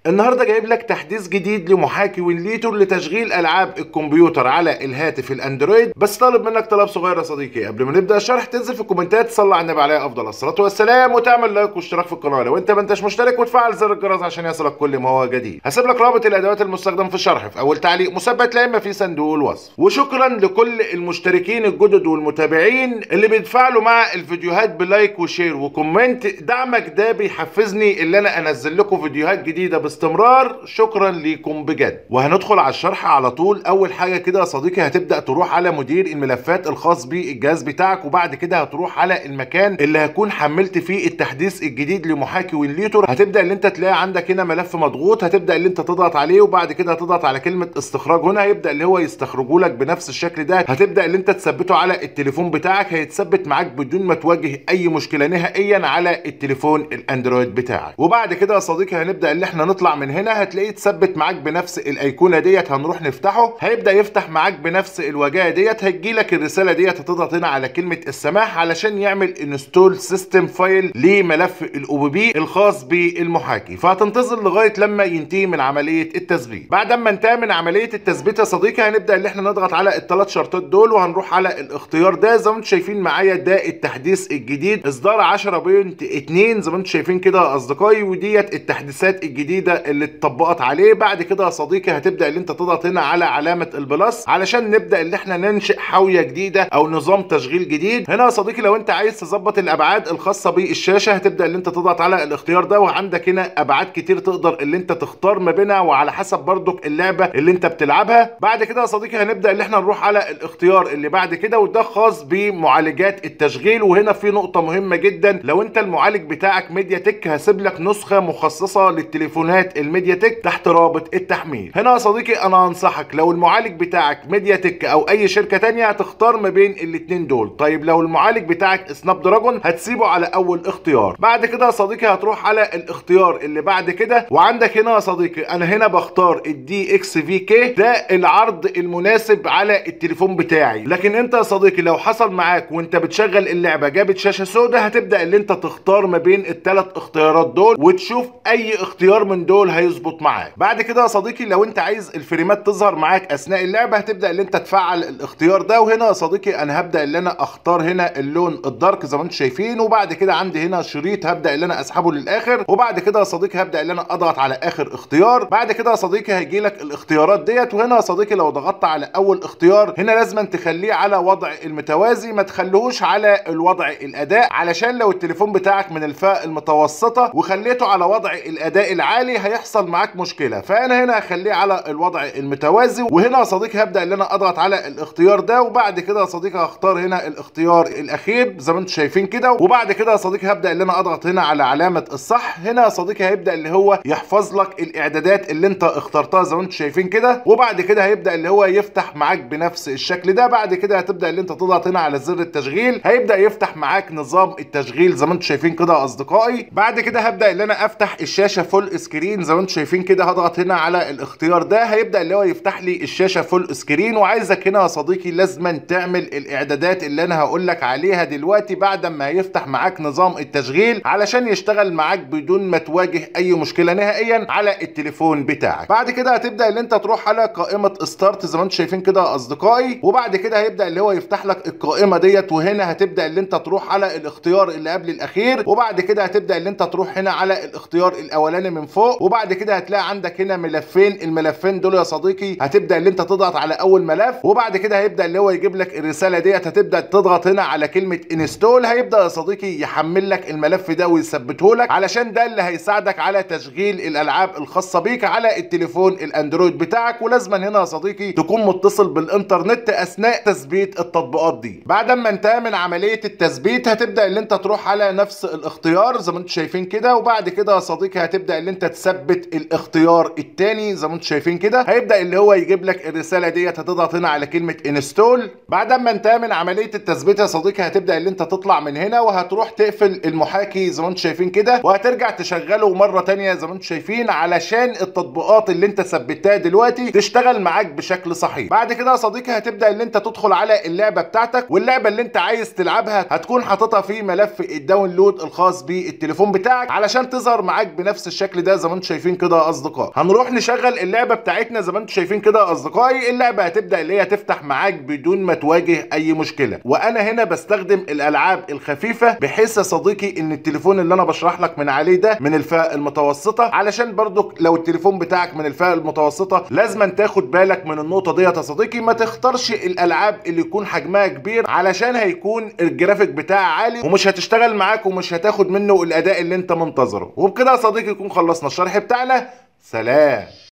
النهارده جايب لك تحديث جديد لمحاكي وينليتور لتشغيل العاب الكمبيوتر على الهاتف الاندرويد بس طالب منك طلب صغير يا صديقي قبل ما نبدا الشرح تنزل في الكومنتات تصلي على النبي عليه افضل الصلاه والسلام وتعمل لايك واشتراك في القناه لو انت ما انتش مشترك وتفعل زر الجرس عشان يصلك كل ما هو جديد هسيب لك رابط الادوات المستخدمه في الشرح في اول تعليق مثبت لا اما في صندوق الوصف وشكرا لكل المشتركين الجدد والمتابعين اللي بيتفاعلوا مع الفيديوهات بلايك وشير وكومنت دعمك ده بيحفزني اللي انا انزل لكم فيديوهات جديده باستمرار شكرا ليكم بجد وهندخل على الشرح على طول اول حاجه كده يا صديقي هتبدا تروح على مدير الملفات الخاص بالجهاز بتاعك وبعد كده هتروح على المكان اللي هكون حملت فيه التحديث الجديد لمحاكي وينليتور هتبدا اللي انت تلاقي عندك هنا ملف مضغوط هتبدا اللي انت تضغط عليه وبعد كده هتضغط على كلمه استخراج هنا هيبدا اللي هو يستخرجه لك بنفس الشكل ده هتبدا اللي انت تثبته على التليفون بتاعك هيتثبت معاك بدون ما تواجه اي مشكله نهائيا على التليفون الاندرويد بتاعك وبعد كده يا صديقي هنبدا اللي احنا نطلع من هنا هتلاقيه اتثبت معاك بنفس الايقونه ديت هنروح نفتحه هيبدا يفتح معاك بنفس الواجهه ديت هتجي لك الرساله ديت هتضغط هنا على كلمه السماح علشان يعمل انستول سيستم فايل لملف الاو بي الخاص بالمحاكي فهتنتظر لغايه لما ينتهي من عمليه التثبيت بعد ما انتهى من عمليه التثبيت يا صديقي هنبدا اللي احنا نضغط على الثلاث شرطات دول وهنروح على الاختيار ده زي ما انتم شايفين معايا ده التحديث الجديد اصدار 10.2 زي ما انتم شايفين كده يا اصدقائي وديت التحديثات الجديده اللي اتطبقت عليه بعد كده يا صديقي هتبدا اللي انت تضغط هنا على علامه البلس علشان نبدا اللي احنا ننشئ حاويه جديده او نظام تشغيل جديد هنا يا صديقي لو انت عايز تظبط الابعاد الخاصه بالشاشه هتبدا اللي انت تضغط على الاختيار ده وعندك هنا ابعاد كتير تقدر اللي انت تختار ما بينها وعلى حسب برضك اللعبه اللي انت بتلعبها بعد كده يا صديقي هنبدا اللي احنا نروح على الاختيار اللي بعد كده وده خاص بمعالجات التشغيل وهنا في نقطه مهمه جدا لو انت المعالج بتاعك ميديا تك هسيب لك نسخه مخصصه للتليفونات الميديا تك تحت رابط التحميل هنا يا صديقي انا انصحك لو المعالج بتاعك ميديا تك او اي شركه تانية هتختار ما بين الاثنين دول طيب لو المعالج بتاعك سناب دراجون هتسيبه على اول اختيار بعد كده يا صديقي هتروح على الاختيار اللي بعد كده وعندك هنا يا صديقي انا هنا بختار الدي اكس في كي ده العرض المناسب على التليفون بتاعي لكن انت يا صديقي لو حصل معاك وانت بتشغل اللعبه جابت شاشه سوداء هتبدا اللي انت تختار ما بين الثلاث اختيارات دول وتشوف اي اختيار من دول هيظبط معاك بعد كده يا صديقي لو انت عايز الفريمات تظهر معاك اثناء اللعبه هتبدا اللي انت تفعل الاختيار ده وهنا يا صديقي انا هبدا اللي انا اختار هنا اللون الدارك زي ما انتم شايفين وبعد كده عندي هنا شريط هبدا اللي انا اسحبه للاخر وبعد كده يا صديقي هبدا اللي انا اضغط على اخر اختيار بعد كده يا صديقي هيجي لك الاختيارات ديت وهنا يا صديقي لو ضغطت على اول اختيار هنا لازم تخليه على وضع المتوازي ما تخليهوش على الوضع الاداء علشان لو التليفون بتاعك من الفئه المتوسطه وخليته على وضع الاداء العالي هيحصل معاك مشكله فانا هنا هخليه على الوضع المتوازي وهنا يا صديقي هبدا ان انا اضغط على الاختيار ده وبعد كده يا صديقي هختار هنا الاختيار الاخير زي ما انتم شايفين كده وبعد كده يا صديقي هبدا ان انا اضغط هنا على علامه الصح هنا يا صديقي هيبدا اللي هو يحفظ لك الاعدادات اللي انت اخترتها زي ما انتم شايفين كده وبعد كده هيبدا اللي هو يفتح معاك بنفس الشكل ده بعد كده هتبدا اللي انت تضغط هنا على زر التشغيل هيبدا يفتح معاك نظام التشغيل زي ما انتم شايفين كده يا اصدقائي بعد كده هبدا اللي انا افتح الشاشه فول سكرين زي ما انتم شايفين كده هضغط هنا على الاختيار ده هيبدا اللي هو يفتح لي الشاشه فول سكرين وعايزك هنا يا صديقي لازما تعمل الاعدادات اللي انا هقول لك عليها دلوقتي بعد ما يفتح معاك نظام التشغيل علشان يشتغل معاك بدون ما تواجه اي مشكله نهائيا على التليفون بتاعك بعد كده هتبدا اللي انت تروح على قائمه ستارت زي ما انتم شايفين كده يا اصدقائي وبعد كده هيبدا اللي هو يفتح لك القائمه ديت وهنا هتبدا اللي انت تروح على الاختيار اللي قبل الاخير وبعد كده هتبدا اللي انت تروح هنا على الاختيار الاولاني من فوق وبعد كده هتلاقي عندك هنا ملفين الملفين دول يا صديقي هتبدا اللي انت تضغط على اول ملف وبعد كده هيبدا اللي هو يجيب لك الرساله ديت هتبدا تضغط هنا على كلمه انستول هيبدا يا صديقي يحمل لك الملف ده ويثبته لك علشان ده اللي هيساعدك على تشغيل الالعاب الخاصه بيك على التليفون الاندرويد بتاعك ولازما هنا يا صديقي تكون متصل بالانترنت اثناء تثبيت التطبيقات دي بعد ما انتهى من عمليه التثبيت هتبدا اللي انت تروح على نفس الاختيار زي ما انتم شايفين كده وبعد كده يا صديقي هتبدا اللي انت تثبت الاختيار الثاني زي ما انتم شايفين كده هيبدا اللي هو يجيب لك الرساله ديت هتضغط هنا على كلمه انستول بعد ما انتهى من عمليه التثبيت يا صديقي هتبدا اللي انت تطلع من هنا وهتروح تقفل المحاكي زي ما انتم شايفين كده وهترجع تشغله مره ثانيه زي ما انتم شايفين علشان التطبيقات اللي انت ثبتها دلوقتي تشتغل معاك بشكل صحيح بعد كده يا صديقي هتبدا اللي انت تدخل على اللعبه بتاعتك واللعبه اللي انت عايز تلعبها هتكون حاططها في ملف الداونلود الخاص بالتليفون بتاعك علشان تظهر معاك بنفس الشكل ده زي ما ما انتم شايفين كده يا اصدقاء هنروح نشغل اللعبه بتاعتنا زي ما انتم شايفين كده يا اصدقائي اللعبه هتبدا اللي هي تفتح معاك بدون ما تواجه اي مشكله وانا هنا بستخدم الالعاب الخفيفه بحيث يا صديقي ان التليفون اللي انا بشرح لك من عليه ده من الفئه المتوسطه علشان برضو لو التليفون بتاعك من الفئه المتوسطه لازم تاخد بالك من النقطه ديت يا صديقي ما تختارش الالعاب اللي يكون حجمها كبير علشان هيكون الجرافيك بتاعها عالي ومش هتشتغل معاك ومش هتاخد منه الاداء اللي انت منتظره وبكده يا صديقي يكون خلصنا الشرح بتاعنا سلام